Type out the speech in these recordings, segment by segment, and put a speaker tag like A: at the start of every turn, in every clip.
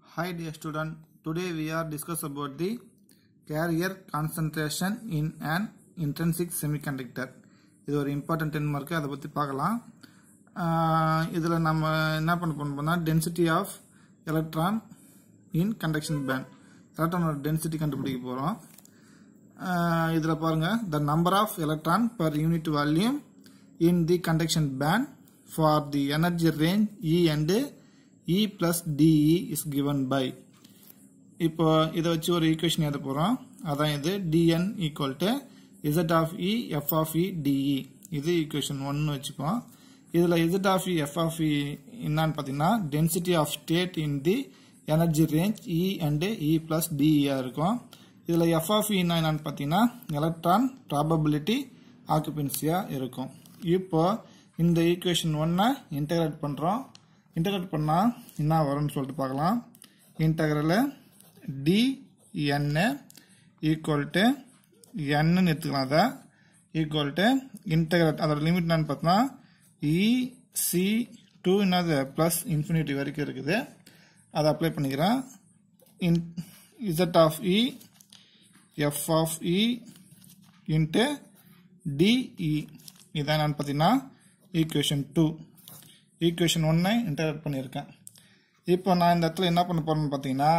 A: Hi dear student, today we are discuss about the carrier concentration in an intrinsic semiconductor. இது ஒரு important ten mark அதை பற்றி பார்க்கலாம் இதில் நம்ம என்ன பண்ண போனோம்னா density of electron in conduction band எலக்ட்ரானோட டென்சிட்டி கண்டுபிடிக்க போகிறோம் இதில் பாருங்கள் the number of electron per unit volume in the conduction band for the energy range E and E plus dE is given by இப்போ இதை வச்சு ஒரு ஈக்குவேஷன் எழுத போகிறோம் அதான் இது dN equal to Z of E f of E dE இது equation ஒன்னு வச்சுப்போம் இதில் Z of E f of E என்னன்னு பார்த்தீங்கன்னா density of state in the energy range E and E plus டிஇயாக இருக்கும் இதில் எஃப் ஆஃப் இன்னா என்னன்னு பார்த்தீங்கன்னா எலக்ட்ரான் ப்ராபபிலிட்டி ஆக்குபென்சியாக இருக்கும் இப்போ இந்த ஈக்குவேஷன் ஒன்னை இன்டகிரேட் பண்ணுறோம் இன்டகிரேட் பண்ணால் என்ன வரும்னு சொல்லிட்டு பார்க்கலாம் இன்டகிரல் டிஎன் ஈக்குவல் டு என்னு எடுத்துக்கலாம் அதை ஈக்குவல் டு இன்டகிரேட் அதோட லிமிட் என்னன்னு பார்த்தோம்னா இசி டூ என்னது ப்ளஸ் இன்ஃபினிட்டி வரைக்கும் இருக்குது அதை அப்ளை பண்ணிக்கிறேன் in Z of E f of E into dE இதான் என்னன்னு பார்த்தீங்கன்னா ஈக்குவேஷன் டூ ஈக்குவேஷன் ஒன்னை இன்டர்ட் பண்ணியிருக்கேன் இப்போ நான் இந்த இடத்துல என்ன பண்ண போறேன்னு பார்த்தீங்கன்னா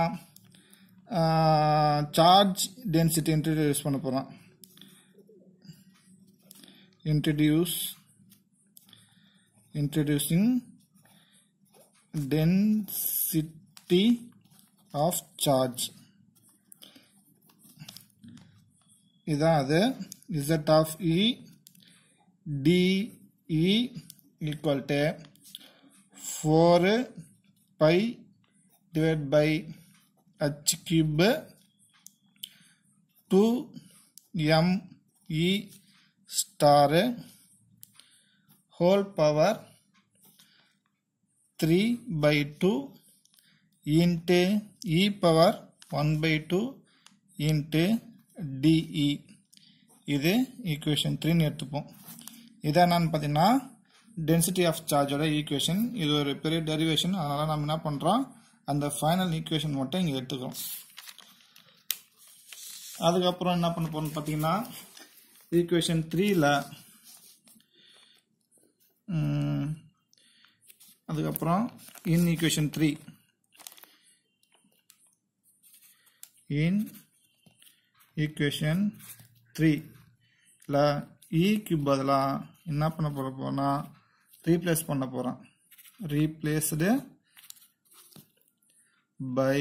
A: சார்ஜ் டென்சிட்டி இன்ட்ரடியூஸ் பண்ண போகிறேன் introduce introducing density of charge இதான் அது Z of E dE equal to four pi divide by h cube two m e star whole power three by two into E power one by two into dE இது equation த்ரீன்னு எடுத்துப்போம் இதான் என்னன்னு பார்த்தீங்கன்னா density of சார்ஜோட equation இது ஒரு பெரிய derivation அதனால நம்ம என்ன பண்ணுறோம் அந்த ஃபைனல் ஈக்குவேஷன் மட்டும் இங்கே எடுத்துக்கிறோம் அதுக்கப்புறம் என்ன பண்ண போறோம்னு பார்த்தீங்கன்னா ஈக்குவேஷன் த்ரீல அதுக்கப்புறம் in equation three in equation த்ரீல இக்கு பதிலாக என்ன பண்ண போற போனா ரீப்ளேஸ் பண்ண போகிறோம் replaced by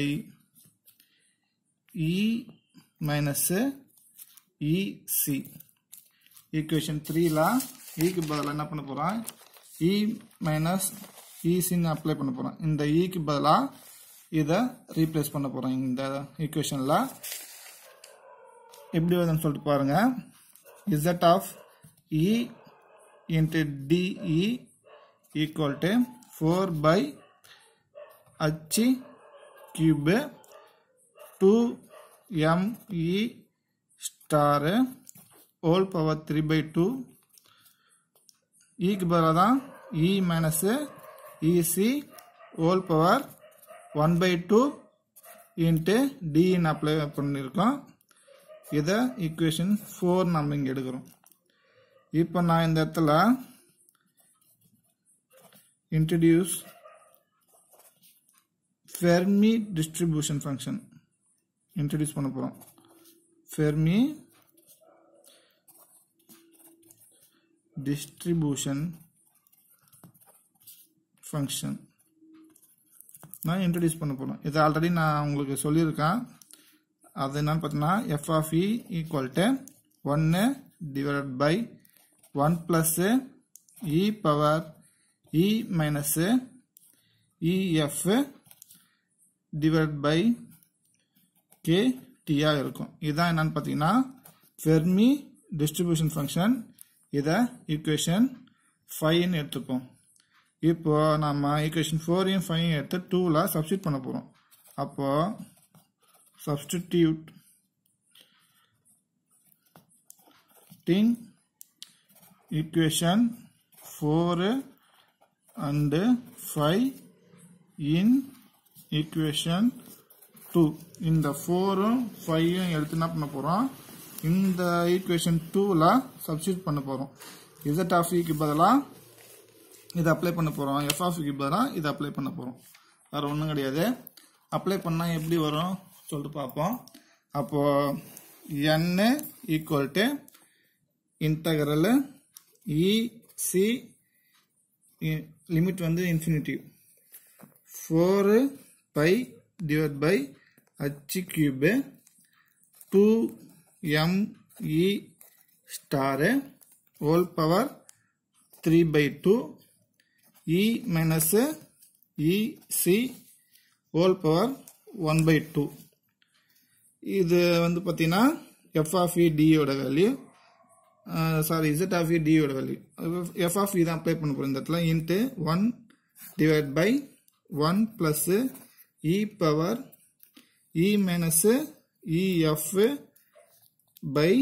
A: E minus Ec equation த்ரீல இக்கு பதிலாக என்ன பண்ண போகிறோம் இ மைனஸ் இசின்னு அப்ளை பண்ண போகிறோம் இந்த இக்கு பதிலாக இதை ரீப்ளேஸ் பண்ண போகிறோம் இந்த ஈக்குவேஷனில் எப்படி வருதுன்னு சொல்லிட்டு பாருங்க Z of E into dE equal to 4 by h cube 2 me star whole power 3 by 2 e க்கு பதிலாக தான் e minus Ec whole power one by two into டின்னு அப்ளை பண்ணியிருக்கோம் இதை ஈக்குவேஷன் ஃபோர் நம்ம இங்கே எடுக்கிறோம் இப்போ நான் இந்த இடத்துல introduce Fermi distribution function introduce பண்ண போகிறோம் ஃபெர்மி டிஸ்ட்ரிபியூஷன் ஃபங்க்ஷன் நான் இன்ட்ரடியூஸ் பண்ண போகிறோம் இது ஆல்ரெடி நான் உங்களுக்கு சொல்லியிருக்கேன் அது என்னன்னு பார்த்தீங்கன்னா f of E equal to ஒன்று divided by 1 plus e power e minus ef divided by k t ஆ இருக்கும் இதான் என்னன்னு பார்த்தீங்கன்னா ஃபெர்மி டிஸ்ட்ரிபியூஷன் ஃபங்க்ஷன் இதை ஈக்குவேஷன் ஃபைவ்னு எடுத்துப்போம் இப்போ நம்ம ஈக்குவேஷன் ஃபோரையும் ஃபைவ் எடுத்து டூவில் சப்ஸ்டியூட் பண்ண போகிறோம் அப்போ சப்ஸ்டிடியூட் டிங் equation 4 and 5 in equation two இந்த ஃபோரும் ஃபைவும் எடுத்து என்ன பண்ண போகிறோம் இந்த ஈக்குவேஷன் டூவில் சப்ஸ்டியூட் பண்ண போகிறோம் இசட் ஆஃப் இக்கு பதிலாக இதை அப்ளை பண்ண போகிறோம் எஃப் ஆஃப் இக்கு பதிலாக இதை அப்ளை பண்ண போகிறோம் வேறு ஒன்றும் கிடையாது அப்ளை பண்ணால் எப்படி வரும் சொல்லிட்டு பார்ப்போம் அப்போது n equal to integral Ec limit வந்து infinity four pi divide by h cube two m e star whole power three by two E minus Ec whole power one by two இது வந்து பார்த்தீங்கன்னா எஃப் ஆஃப் இ டியோட value sorry Z of E டியோட value f of E தான் apply பண்ண போகிறோம் இந்த இடத்துல into one divide by one plus E power E minus EF by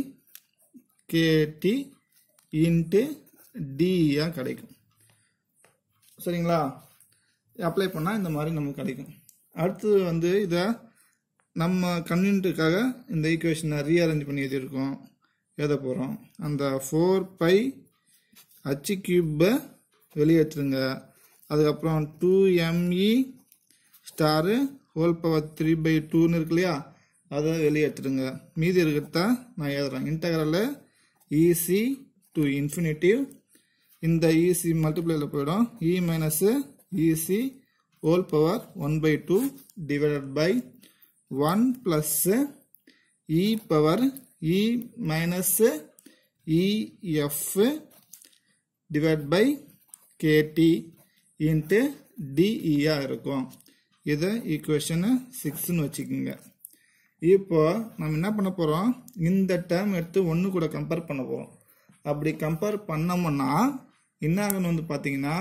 A: kT into டிஆ கிடைக்கும் சரிங்களா அப்ளை பண்ணால் இந்த மாதிரி நமக்கு கிடைக்கும் அடுத்து வந்து இதை நம்ம கன்வீனியன்ட்டுக்காக இந்த ஈக்குவேஷனை ரீஅரேஞ்ச் பண்ணி எழுதியிருக்கோம் எழுத போகிறோம் அந்த ஃபோர் பை ஹச் கியூப்பை வெளியேற்றுங்க அதுக்கப்புறம் two m e star whole power three by டூன்னு இருக்கு இல்லையா அதை வெளியேற்றுங்க மீதி இருக்கிறத நான் எழுதுறேன் இன்டகரில் இசி டு இன்ஃபினிட்டிவ் இந்த இசி மல்டிப்ளைல போயிடும் E minus Ec whole power one by two divided by one plus E power E minus EF divide by kT into டிஇஆ இருக்கும் இதை ஈக்குவேஷனு சிக்ஸ்னு வச்சுக்கோங்க இப்போ நம்ம என்ன பண்ண போகிறோம் இந்த டேர்ம் எடுத்து ஒன்று கூட கம்பேர் பண்ண போகிறோம் அப்படி கம்பேர் பண்ணோம்னா என்ன ஆகணும் வந்து பார்த்தீங்கன்னா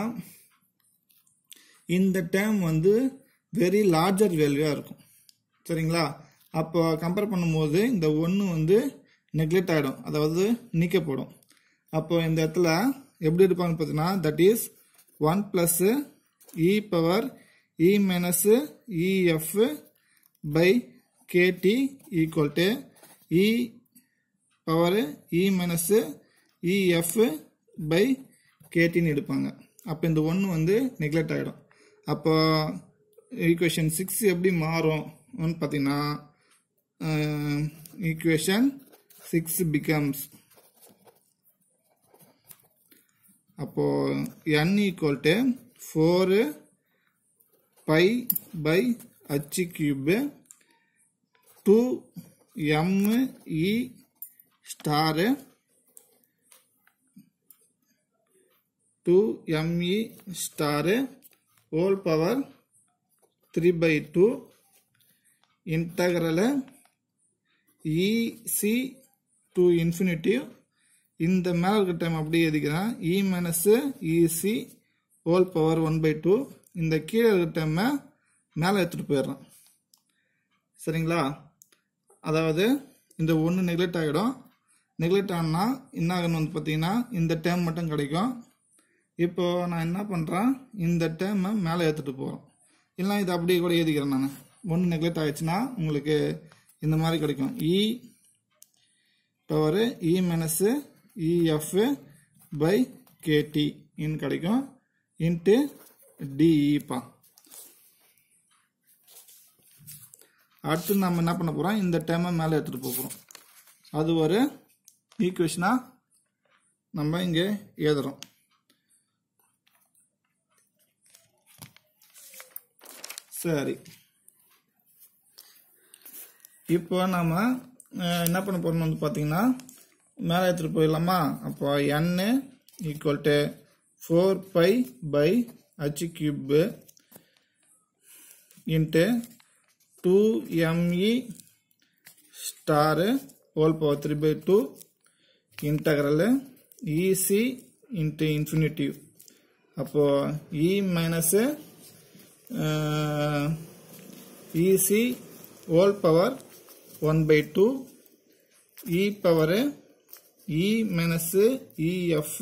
A: இந்த டேர்ம் வந்து வெரி லார்ஜர் வேல்யூவாக இருக்கும் சரிங்களா அப்போ கம்பேர் பண்ணும்போது இந்த ஒன்று வந்து நெக்லெக்ட் ஆகிடும் அதாவது நீக்கப்படும் அப்போ இந்த இடத்துல எப்படி இருப்பாங்க பார்த்தீங்கன்னா that is one plus E power E minus EF by kT equal to E power E minus EF by கேடின்னு எடுப்பாங்க அப்போ இந்த ஒன்று வந்து நெக்லெக்ட் ஆகிடும் அப்போ ஈக்குவேஷன் சிக்ஸ் எப்படி மாறும் பார்த்தீங்கன்னா ஈக்குவேஷன் சிக்ஸ் பிகம்ஸ் அப்போ n equal to four pi pi h cube two m e star two m e star whole power three by two integral Ec to infinity இந்த மேலே இருக்க டைம் அப்படியே எழுதிக்கிறேன் E minus Ec whole power one by two இந்த கீழே இருக்க டைமை மேலே எடுத்துகிட்டு போயிடுறேன் சரிங்களா அதாவது இந்த ஒன்று நெக்லெக்ட் ஆகிடும் நெக்லெக்ட் ஆனா என்ன ஆகணும் வந்து பார்த்தீங்கன்னா இந்த டேர்ம் மட்டும் கிடைக்கும் இப்போ நான் என்ன பண்ணுறேன் இந்த டேர்மை மேலே ஏற்றுட்டு போகிறோம் இல்லைனா இதை அப்படியே கூட எழுதிக்கிறேன் நான் ஒன்று நெக்லெக்ட் ஆகிடுச்சுன்னா உங்களுக்கு இந்த மாதிரி கிடைக்கும் E power E minus EF by kT இன்னு கிடைக்கும் இன்ட்டு டிஇப்பா அடுத்து நம்ம என்ன பண்ண போகிறோம் இந்த டேர்மை மேலே எடுத்துகிட்டு போக போகிறோம் அது ஒரு ஈக்குவேஷனாக நம்ம இங்கே எழுதுறோம் சரி இப்போ நாம அஹ், என்ன பண்ண போறோம் வந்து பார்த்தீங்கன்னா மேலே எடுத்துகிட்டு போயிடலாமா அப்போ n equal to four pi pi h cube into two m e star whole power three by two integral Ec into infinity அப்போது E minus Ec whole power one by two E power E minus EF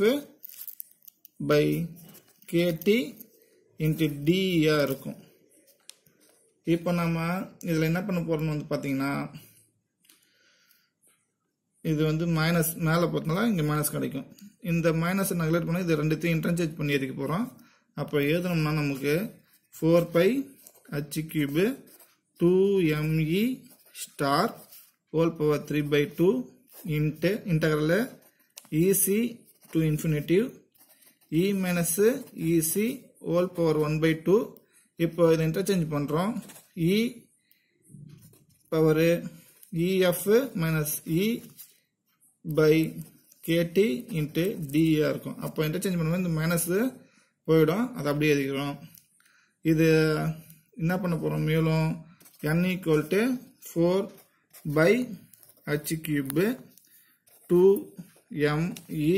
A: by kT into டிஆ இருக்கும் இப்போ நம்ம இதில் என்ன பண்ண போகிறோம்னு வந்து பார்த்தீங்கன்னா இது வந்து மைனஸ் மேலே போகிறதுனால இங்கே மைனஸ் கிடைக்கும் இந்த மைனஸை நெக்லெக்ட் பண்ணி இது ரெண்டுத்தையும் இன்டர்சேஞ்ச் பண்ணி எதுக்கு போகிறோம் அப்போ எழுதணும்னா நமக்கு four pi h cube two m e star whole power three by two into integral Ec to infinity E minus Ec whole power one by two இப்போ இதை இன்டர்சேஞ்ச் பண்ணுறோம் E power EF minus E by kT into டிஆ இருக்கும் அப்போ interchange பண்ணும்போது இந்த minus போயிடும் அதை அப்படியே எழுதிக்கிறோம் இது என்ன பண்ண போகிறோம் மேலும் n equal to four pi h cube two m e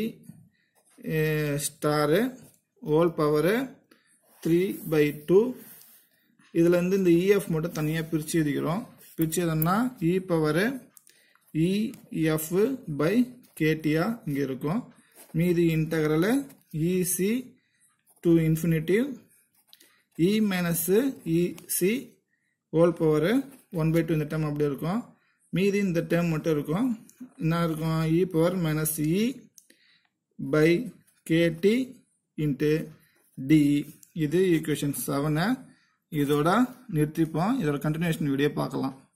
A: star whole power three by two இதில் வந்து இந்த இஎஃப் மட்டும் தனியாக பிரித்து எழுதிக்கிறோம் பிரித்து எதுனா இ பவரு இஎஃப் பை கேடியா இங்கே இருக்கும் மீதி integral Ec to infinity E minus Ec whole power one by two இந்த டேர்ம் அப்படியே இருக்கும் மீதி இந்த டேர்ம் மட்டும் இருக்கும் என்ன இருக்கும் E power minus E by kT into d இது ஈக்குவேஷன் செவனை இதோட நிறுத்திப்போம் இதோட கண்டினியூஷன் வீடியோ பார்க்கலாம்